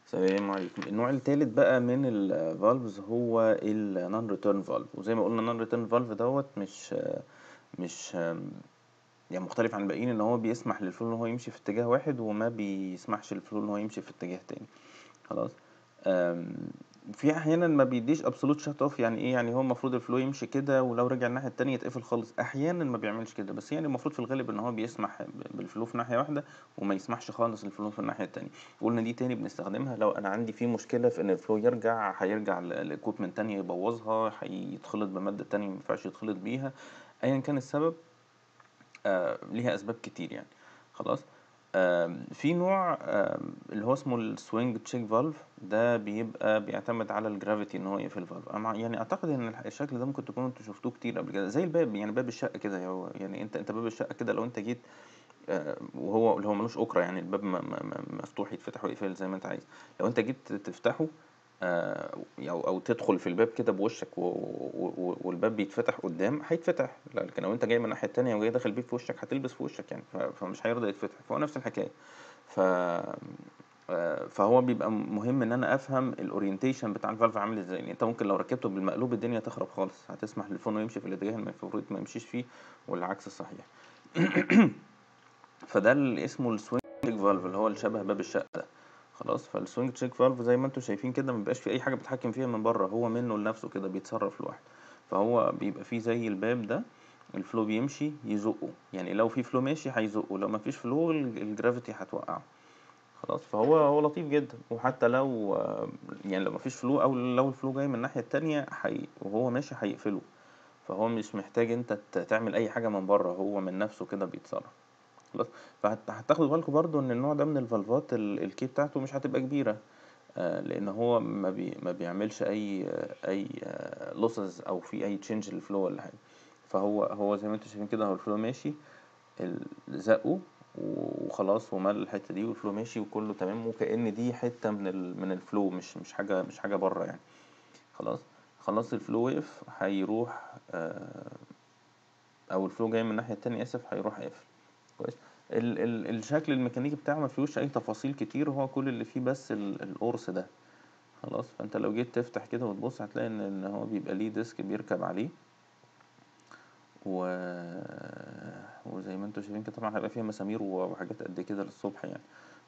السلام عليكم النوع التالت بقى من الفالفز هو النون ريتيرن فالف وزي ما قلنا النون ريتيرن فالف دوت مش مش يعني مختلف عن الباقيين ان هو بيسمح للفلو ان هو يمشي في اتجاه واحد وما بيسمحش للفلو ان هو يمشي في اتجاه تاني خلاص آم، في احيانا ما بيديش ابسولوت شات اوف يعني ايه يعني هو المفروض الفلو يمشي كده ولو رجع الناحيه التانية يتقفل خالص احيانا ما بيعملش كده بس يعني المفروض في الغالب ان هو بيسمح بالفلو في ناحيه واحده وما يسمحش خالص الفلو في الناحيه التانية قلنا دي تاني بنستخدمها لو انا عندي في مشكله في ان الفلو يرجع هيرجع لاكويبمنت تانية يبوظها هيتخلط بماده تانية ما ينفعش يتخلط بيها ايا كان السبب آه ليها اسباب كتير يعني خلاص آم، في نوع آم، اللي هو اسمه السوينج تشيك فالف ده بيبقى بيعتمد على الجرافيتي ان هو يقفل الفالف انا يعني اعتقد ان الح- الشكل ده ممكن تكونوا انتوا شفتوه كتير قبل كده زي الباب يعني باب الشقه كده هو يعني انت انت باب الشقه كده لو انت جيت آه، وهو اللي هو ملوش أكرة يعني الباب م- م- م- مفتوح يتفتح ويقفل زي ما انت عايز لو انت جيت تفتحه آه، او او تدخل في الباب كده بوشك و- و- و- والباب بيتفتح قدام هيتفتح لكن لو انت جاي من الناحيه التانية وجاي داخل بيه في وشك هتلبس في وشك يعني ف- فمش هيرضى يتفتح فهو نفس الحكايه ف آه، فهو بيبقى مهم ان انا افهم الاورينتيشن بتاع الفالف عامل ازاي يعني انت ممكن لو ركبته بالمقلوب الدنيا تخرب خالص هتسمح للفون يمشي في الاتجاه اللي المفروض ما يمشيش فيه والعكس الصحيح فده اللي اسمه السوينج تشيك فالف اللي هو اللي شبه باب الشقه ده خلاص فالسوينج تشيك فالف زي ما انتم شايفين كده ما بيبقاش في اي حاجه بتتحكم فيها من بره هو منه لنفسه كده بيتصرف لوحده فهو بيبقى فيه زي الباب ده الفلو بيمشي يزقه يعني لو في فلو ماشي هيزقه لو ما فيش فلو الجرافيتي هتوقعه خلاص فهو هو لطيف جدا وحتى لو يعني لو مفيش فلو او لو الفلو جاي من الناحيه التانية حي وهو ماشي هيقفله فهو مش محتاج انت ت- تعمل اي حاجه من بره هو من نفسه كده بيتصرف خلاص فهتاخدوا بالكم برضو ان النوع ده من الفالفات ال- الكي بتاعته مش هتبقى كبيره آه، لان هو ما, بي ما بيعملش اي اي لوسز او في اي تشينج للفلو ولا حاجه فهو هو زي ما انتم شايفين كده هو الفلو ماشي ال- زقه وخلاص ومال الحته دي والفلو ماشي وكله تمام وكأن دي حته من ال من الفلو مش مش حاجه مش حاجه بره يعني خلاص خلاص الفلو وقف هيروح آه، او الفلو جاي من الناحيه التانية اسف هيروح قافل كويس ال ال الشكل الميكانيكي بتاعه ما فيهوش اي تفاصيل كتير هو كل اللي فيه بس ال- القرص ده خلاص فانت لو جيت تفتح كده وتبص هتلاقي ان ان هو بيبقى ليه ديسك بيركب عليه و... وزي ما انتم شايفين كده طبعا هيبقى فيها مسامير وحاجات قد كده للصبح يعني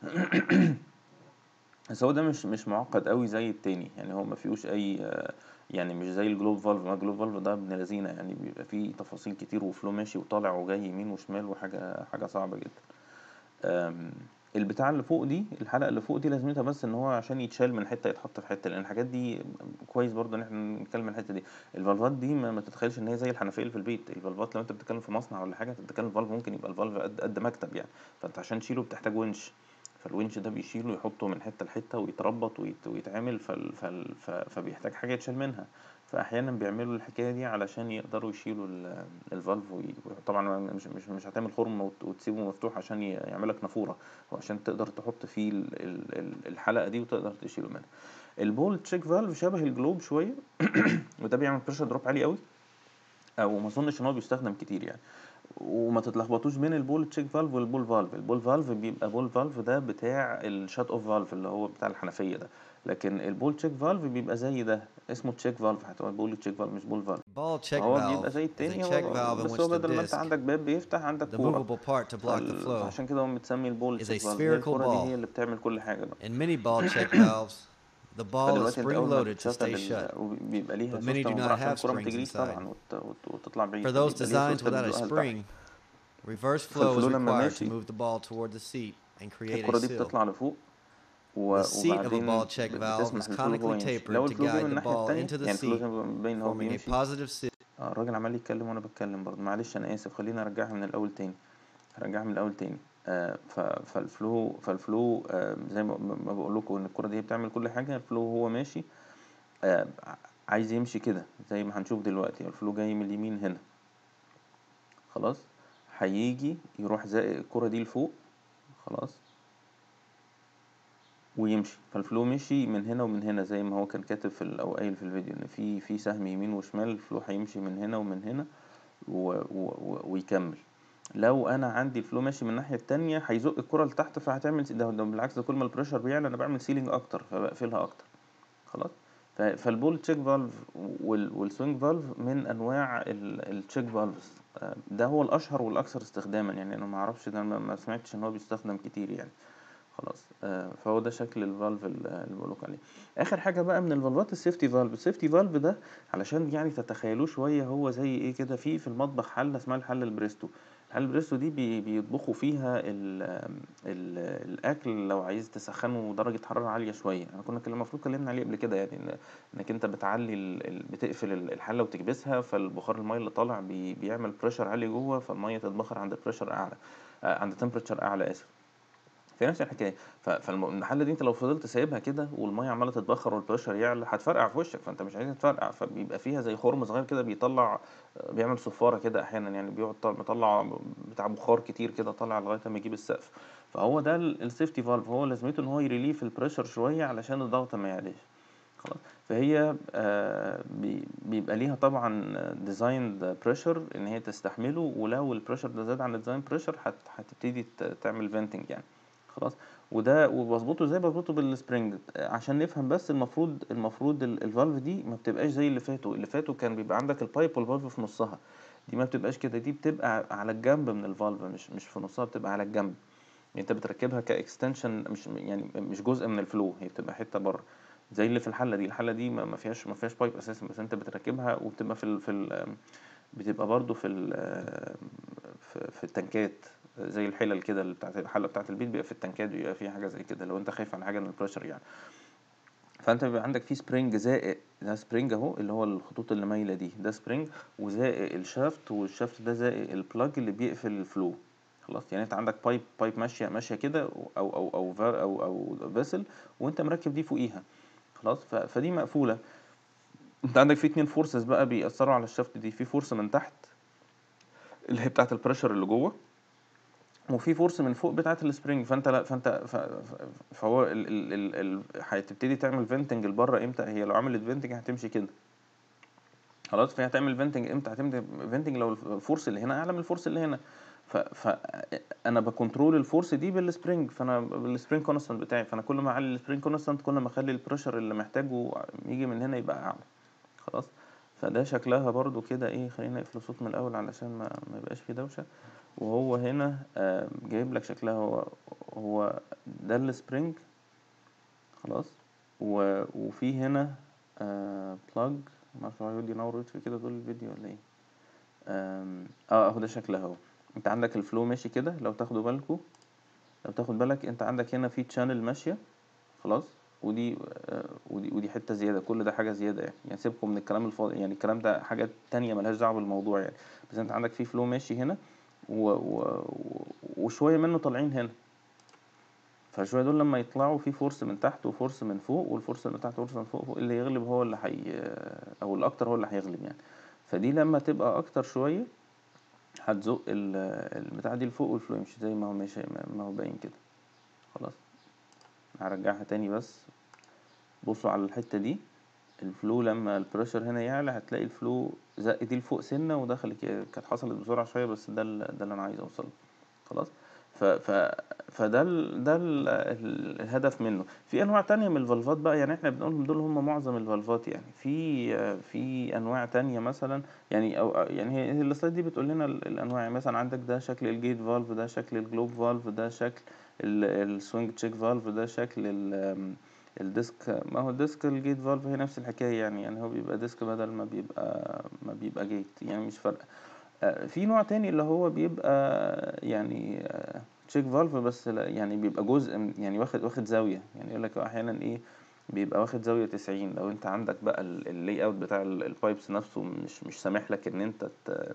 بس هو ده مش مش معقد قوي زي التاني يعني هو ما فيهوش اي آه، يعني مش زي الجلوب فالف ما الجلوب فالف ده ابن لذينه يعني بيبقى فيه تفاصيل كتير وفلو ماشي وطالع وجاي يمين وشمال وحاجه حاجه صعبه جدا أم، البتاع اللي فوق دي الحلقه اللي فوق دي لازمتها بس ان هو عشان يتشال من حته يتحط في حته لان الحاجات دي كويس برضو ان احنا نتكلم عن الحته دي الفالفات دي ما, ما تتخيلش ان هي زي الحنفيه اللي في البيت الفالفات لو انت بتتكلم في مصنع ولا حاجه انت بتتكلم في فالف ممكن يبقى الفالف قد قد مكتب يعني فانت عشان تشيله بتحتاج ونش فالونش ده بيشيله يحطه من حته لحته ويتربط ويت- ويتعمل فال فال ف- فبيحتاج حاجه يتشال منها فاحيانا بيعملوا الحكايه دي علشان يقدروا يشيلوا ال- الفالف وي- طبعا مش مش مش هتعمل خرم وت- وتسيبه مفتوح عشان ي- يعمل لك نافوره وعشان تقدر تحط فيه ال- ال- ال- الحلقه دي وتقدر تشيله منها البول تشيك فالف شبه الجلوب شويه وده بيعمل بريشر دروب عالي قوي او ما اظنش ان هو بيستخدم كتير يعني وما تتلخبطوش بين البول تشيك فالف والبول فالف البول فالف بيبقى بول فالف ده بتاع الشات اوف فالف اللي هو بتاع الحنفيه ده لكن البول تشيك فالف بيبقى زي ده اسمه تشيك فالف هتبقى بول تشيك فالف مش بول فالف Ball check فهو valve بيبقى زي is a التاني check هو valve in بس which هو the بدل ما انت disc, عندك باب بيفتح عندك the كوره movable part to block the فال... flow, فعشان كده هو متسمي البول is a تشيك فالف هي spherical الكوره دي هي ball. اللي بتعمل كل حاجه بقى In many ball check valves, the ball is فدلوقتي انت spring اول ما loaded to بتشغل stay shut, ال... وبيبقى ليها but many سوسته do من بره not عشان have الكوره ما springs تجريش inside. طبعا وت... وت... وتطلع بعيد For those فبيبقى ليها designed سوسته without a بتزقها لتحت spring, reverse flow is فالفلو لما required to ماشي move the ball toward the seat and create a الكرة دي seal. بتطلع لفوق و- The seat of a وبعدين ball check ب- valve بتسمح is للفلو هو conically يمشي tapered لو to الفلو جه من guide the الناحية ball التانية into the يعني الفلو seat, زي ما باين هو forming a بيمشي positive seal. اه الراجل عمال يتكلم وانا بتكلم برضه معلش انا اسف خليني ارجعها من الاول تاني هرجعها من الاول تاني آه ف- فالفلو فالفلو آه زي ما ما بقول لكم ان الكرة دي بتعمل كل حاجة الفلو هو ماشي آه ع- عايز يمشي كده زي ما هنشوف دلوقتي الفلو جاي من اليمين هنا خلاص هيجي يروح زائق الكرة دي لفوق خلاص ويمشي فالفلو مشي من هنا ومن هنا زي ما هو كان كاتب في ال- او قايل في الفيديو ان في في سهم يمين وشمال الفلو هيمشي من هنا ومن هنا و و و ويكمل لو انا عندي الفلو ماشي من الناحيه التانية هيزق الكره لتحت فهتعمل ده, ده بالعكس ده كل ما البريشر بيعلى انا بعمل سيلينج اكتر فبقفلها اكتر خلاص ف- فالبول تشيك فالف والسوينج فالف من انواع التشيك فالفز ده هو الاشهر والاكثر استخداما يعني انا ما اعرفش ده ما ما سمعتش ان هو بيستخدم كتير يعني خلاص آه، فهو ده شكل الفالف ال- اللي بقولك عليه اخر حاجه بقى من الفالفات السيفتي فالف السيفتي فالف ده علشان يعني تتخيلوه شويه هو زي ايه كده في في المطبخ حله اسمها الحله البريستو الحله البريستو دي بي- بيطبخوا فيها ال ال الاكل لو عايز تسخنه درجه حراره عاليه شويه انا كنا كنا المفروض اتكلمنا عليه قبل كده يعني إن انك انت بتعلي ال- ال- بتقفل ال- الحله وتكبسها فالبخار الميه اللي طالع بي بيعمل بريشر عالي جوه فالميه تتبخر عند بريشر اعلى آه، عند تمبريتشر اعلى اسف في نفس الحكايه ف- فالحله دي انت لو فضلت سايبها كده والميه عماله تتبخر والبريشر يعلى هتفرقع في وشك فانت مش عايزها تفرقع فبيبقى فيها زي خرم صغير كده بيطلع بيعمل صفاره كده احيانا يعني بيقعد طل- مطلع بتاع بخار كتير كده طالع لغايه ما يجيب السقف فهو ده السيفتي فالف هو لازمته ان هو يريليف البريشر شويه علشان الضغط ما يعلاش خلاص فهي آه، بي- بيبقى ليها طبعا ديزاين بريشر ان هي تستحمله ولو البريشر ده زاد عن الديزاين بريشر هتبتدي ت- تعمل فينتنج يعني خلاص وده وبظبطه ازاي بظبطه بالسبرينج عشان نفهم بس المفروض المفروض ال- الفالف دي ما بتبقاش زي اللي فاتوا اللي فاتوا كان بيبقى عندك البايب والفالف في نصها دي ما بتبقاش كده دي بتبقى على الجنب من الفالف مش مش في نصها بتبقى على الجنب يعني انت بتركبها كاكستنشن مش يعني مش جزء من الفلو هي بتبقى حته بره زي اللي في الحله دي الحله دي ما ما فيهاش ما فيهاش بايب اساسا بس انت بتركبها وبتبقى في ال في ال بتبقى برضو في ال في, في التنكات زي الحلل كده اللي بتاعت الحله بتاعت البيت بيبقى في التنكات بيبقى فيها حاجه زي كده لو انت خايف على حاجه من البريشر يعني فانت بيبقى عندك فيه سبرينج زائق ده سبرينج اهو اللي هو الخطوط اللي مايله دي ده سبرينج وزائق الشافت والشافت ده زائق البلاج اللي بيقفل الفلو خلاص يعني انت عندك بايب بايب ماشيه ماشيه كده او او او فار او او فيسل وانت مركب دي فوقيها خلاص ف- فدي مقفوله انت عندك في اتنين فورسز بقى بيأثروا على الشافت دي في فورس من تحت اللي هي بتاعه البريشر اللي جوه وفي فورس من فوق بتاعه السبرينج فانت لا فانت ف- ف- فهو ال ال ال ال هتبتدي تعمل فينتنج لبره امتى هي لو عملت فينتنج هتمشي كده خلاص فهي هتعمل فينتنج امتى هتعمل فينتنج لو الفورس اللي هنا اعلى من الفورس اللي هنا ف, ف انا بكنترول الفورس دي بالسبرينج فانا بالسبرينج كونستانت بتاعي فانا كل ما اعلي السبرينج كونستانت كل ما اخلي البريشر اللي محتاجه يجي من هنا يبقى اعلى خلاص فده شكلها برضو كده ايه خلينا نقفل الصوت من الاول علشان ما, ما يبقاش في دوشه وهو هنا آه، جايب لك شكلها هو هو ده السبرينج خلاص و... وفي هنا آه بلاج معرفش هو هيقعد ينور ويطفي كده طول الفيديو ولا ايه آم، اه اهو ده شكلها اهو انت عندك الفلو ماشي كده لو تاخدوا بالكوا لو تاخد بالك انت عندك هنا في تشانل ماشيه خلاص ودي آه، ودي ودي حته زياده كل ده حاجه زياده يعني يعني سيبكم من الكلام الفاضي يعني الكلام ده حاجه تانية ملهاش دعوه بالموضوع يعني بس انت عندك في فلو ماشي هنا و... و... وشويه منه طالعين هنا فشويه دول لما يطلعوا في فورس من تحت وفورس من فوق والفورس اللي من تحت وفورس من فوق فوق اللي يغلب هو اللي حي او الاكتر هو اللي هيغلب يعني فدي لما تبقى اكتر شويه هتزق ال- البتاع دي لفوق والفلو يمشي زي ما هو ماشي ما هو باين كده خلاص هرجعها تاني بس بصوا على الحته دي الفلو لما البريشر هنا يعلى هتلاقي الفلو زق دي لفوق سنه ودخل ك- كانت حصلت بسرعه شويه بس ده ال- ده اللي انا عايز اوصله خلاص ف ف فده ال ده ال ال الهدف منه في انواع تانية من الفالفات بقى يعني احنا بنقولهم دول هم معظم الفالفات يعني في في انواع تانية مثلا يعني او يعني هي هي السلايد دي بتقول لنا ال- الانواع يعني مثلا عندك ده شكل الجيت فالف ده شكل الجلوب فالف ده شكل السوينج تشيك فالف ده شكل ال الديسك ما هو الديسك الجيت فالف هي نفس الحكاية يعني يعني هو بيبقى ديسك بدل ما بيبقى ما بيبقى جيت يعني مش فارقة آه، في نوع تاني اللي هو بيبقى يعني تشيك فالف بس لا- يعني بيبقى جزء من يعني واخد واخد زاوية يعني يقول لك احيانا ايه بيبقى واخد زاوية 90 لو انت عندك بقى اللاي اوت بتاع البايبس نفسه مش مش سامح لك ان انت ت-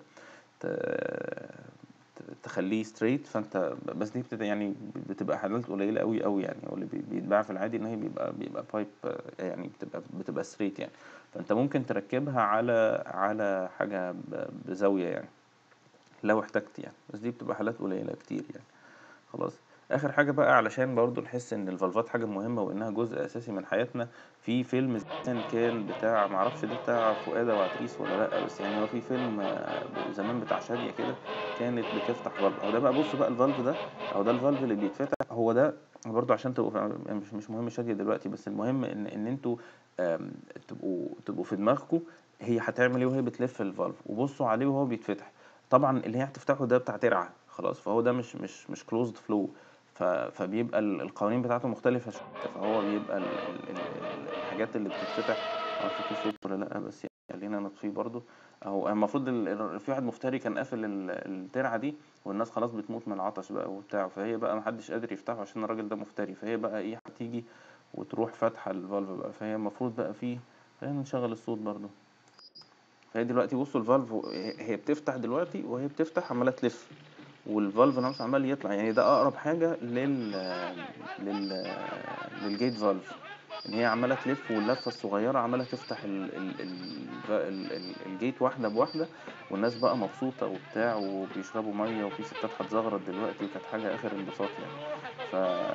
ت- تخليه ستريت فانت بس دي بتبقى يعني بتبقى حالات قليله قوي قوي يعني هو اللي بي- بيتباع في العادي ان هي بيبقى بيبقى بايب يعني بتبقى بتبقى ستريت يعني فانت ممكن تركبها على على حاجه ب- بزاويه يعني لو احتجت يعني بس دي بتبقى حالات قليله كتير يعني خلاص اخر حاجه بقى علشان برضو نحس ان الفالفات حاجه مهمه وانها جزء اساسي من حياتنا في فيلم زمان كان بتاع معرفش ده بتاع فؤاد وعتريس ولا لا بس يعني هو في فيلم آه، زمان بتاع شاديه كده كانت بتفتح فالف هو ده بقى بص بقى الفالف ده او ده الفالف اللي بيتفتح هو ده برضو عشان تبقوا فا- يعني مش مش مهم شاديه دلوقتي بس المهم ان ان انتوا آم، تبقوا تبقوا في دماغكم هي هتعمل ايه وهي بتلف الفالف وبصوا عليه وهو بيتفتح طبعا اللي هي هتفتحه ده بتاع ترعه خلاص فهو ده مش مش مش كلوزد فلو ف... فبيبقى ال- القوانين بتاعته مختلفة شوية فهو بيبقى ال... ال... ال... ال- الحاجات اللي بتتفتح معرفش في صوت ولا لأ بس يعني خلينا نطفيه برضو أهو المفروض ال... ال- في واحد مفتري كان قافل ال- الترعة دي والناس خلاص بتموت من العطش بقى وبتاع فهي بقى محدش قادر يفتحه عشان الراجل ده مفتري فهي بقى ايه هتيجي وتروح فاتحة الفالف بقى فهي المفروض بقى فيه خلينا نشغل الصوت برضو فهي دلوقتي بصوا الفالف هي هي بتفتح دلوقتي وهي بتفتح عمالة تلف والفالف نفسه عمال يطلع يعني ده اقرب حاجه لل لل للجيت فالف ان هي عماله تلف واللفه الصغيره عماله تفتح ال... ال... ال... ال... ال... الجيت واحده بواحده والناس بقى مبسوطه وبتاع وبيشربوا ميه وفي ستات هتزغرط دلوقتي وكانت حاجه اخر انبساط يعني ف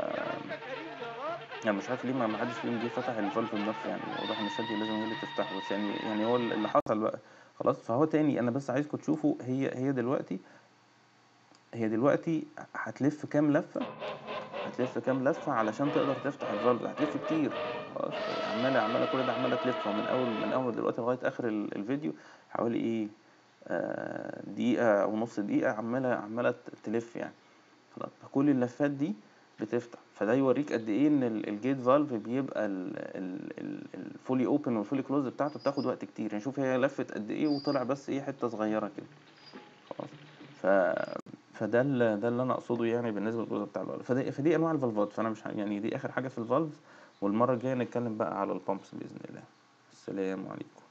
يعني مش عارف ليه ما ما حدش فيهم جه فتح الفالف بنفسه يعني واضح ان الشادية لازم هي اللي تفتحه بس يعني يعني هو اللي حصل بقى خلاص فهو تاني انا بس عايزكم تشوفوا هي هي دلوقتي هي دلوقتي هتلف كام لفة هتلف كام لفة علشان تقدر تفتح الفالف هتلف كتير خلاص عمالة عمالة كل ده عمالة تلف ومن أول من أول دلوقتي لغاية آخر ال- الفيديو حوالي إيه آه، دقيقة أو نص دقيقة عمالة عمالة تلف يعني خلاص فكل اللفات دي بتفتح فده يوريك قد ايه ان ال- الجيت فالف بيبقى الفولي اوبن والفولي كلوز بتاعته بتاخد وقت كتير يعني شوف هي لفت قد ايه وطلع بس ايه حتة صغيرة كده خلاص ف فده ال- ده اللي انا اقصده يعني بالنسبه للجزء بتاع الفالف فدي فدي انواع الفالفات فانا مش ه- يعني دي اخر حاجه في الفالف والمره الجايه نتكلم بقى على البامبس باذن الله السلام عليكم